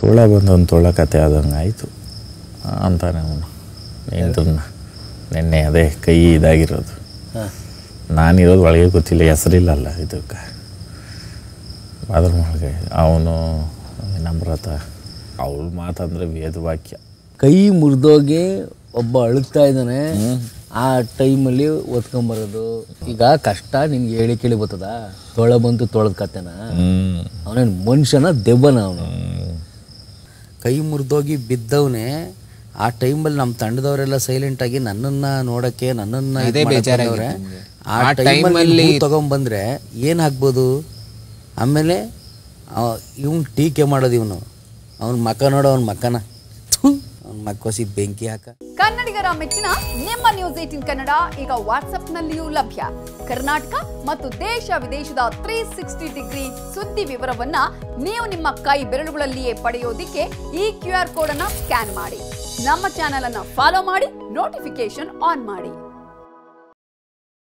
ಹುಳ ಬಂದು ಒಂದು ತೊಳ ಕತೆ ಆದಂಗೆ ಆಯಿತು ಅಂತಾನೆ ಅವನು ನಿಂತನ್ನ ನಿನ್ನೆ ಅದೇ ಕೈ ಇದಾಗಿರೋದು ನಾನಿರೋದು ಒಳಗೆ ಗೊತ್ತಿಲ್ಲ ಹೆಸರಿಲ್ಲಲ್ಲ ಇದಕ್ಕೆ ಅದ್ರ ಒಳಗೆ ಅವನು ನಮ್ರತ ಅವಳು ಮಾತಂದ್ರೆ ವೇದವಾಕ್ಯ ಕೈ ಮುರಿದೋಗಿ ಒಬ್ಬ ಅಳುತ್ತಾ ಇದ್ದಾನೆ ಆ ಟೈಮಲ್ಲಿ ಒತ್ಕೊಂಬರೋದು ಈಗ ಕಷ್ಟ ನಿನ್ಗೆ ಹೇಳಿ ಕೇಳಿ ಬರ್ತದ ತೊಳ ಬಂತು ತೊಳೆದ ಕತೆನ ಹ್ಞೂ ಅವನೇನು ಮನುಷ್ಯನ ದೆವ್ವನ ಅವನು ಕೈ ಮುರಿದೋಗಿ ಬಿದ್ದವನೇ ಆ ಟೈಮಲ್ಲಿ ನಮ್ಮ ತಂಡದವರೆಲ್ಲ ಸೈಲೆಂಟ್ ಆಗಿ ನನ್ನನ್ನ ನೋಡಕ್ಕೆ ನನ್ನನ್ನ ಇದ್ ಅದೇ ಮಾಡಕ್ ಬೇಜಾರಾಗಿತ್ತು ಬಂದವ್ರೆ. ನಮ್ಗೆ. ಆ ಆ ಟೈಮಲ್ಲಿ ಟೈಮಲ್ಲಿ- ತಗೊಂಬಂದ್ರೆ ಏನ್ ಆಗ್ಬೋದು ಆಮೇಲೆ ಇವನ್ ಟೀಕೆ ಮಾಡೋದು ಇವನು ಅವನ ಮಕ್ಕ ನೋಡೋ ಅವನ ಮಕ್ಕನ ಅವನ ಮಕ್ಕೋಸಿ ಬೆಂಕಿ ಹಾಕ ಕನ್ನಡಿಗರ ಮೆಚ್ಚಿನ ನಿಮ್ಮ ನ್ಯೂಸ್ ಏಟಿನ್ ಕನ್ನಡ ಈಗ ವಾಟ್ಸ್ಆಪ್ನಲ್ಲಿಯೂ ಲಭ್ಯ ಕರ್ನಾಟಕ ಮತ್ತು ದೇಶ ವಿದೇಶದ ತ್ರೀ ಸಿಕ್ಸ್ಟಿ ಡಿಗ್ರಿ ಸುದ್ದಿ ವಿವರವನ್ನ ನೀವು ನಿಮ್ಮ ಕೈ ಬೆರಳುಗಳಲ್ಲಿಯೇ ಪಡೆಯೋದಿಕ್ಕೆ ಈ ಕ್ಯೂ ಆರ್ ಕೋಡ್ ಅನ್ನ ಸ್ಕ್ಯಾನ್ ಮಾಡಿ ನಮ್ಮ ಚಾನೆಲ್ ಅನ್ನ ಫಾಲೋ ಮಾಡಿ ನೋಟಿಫಿಕೇಶನ್ ಆನ್ ಮಾಡಿ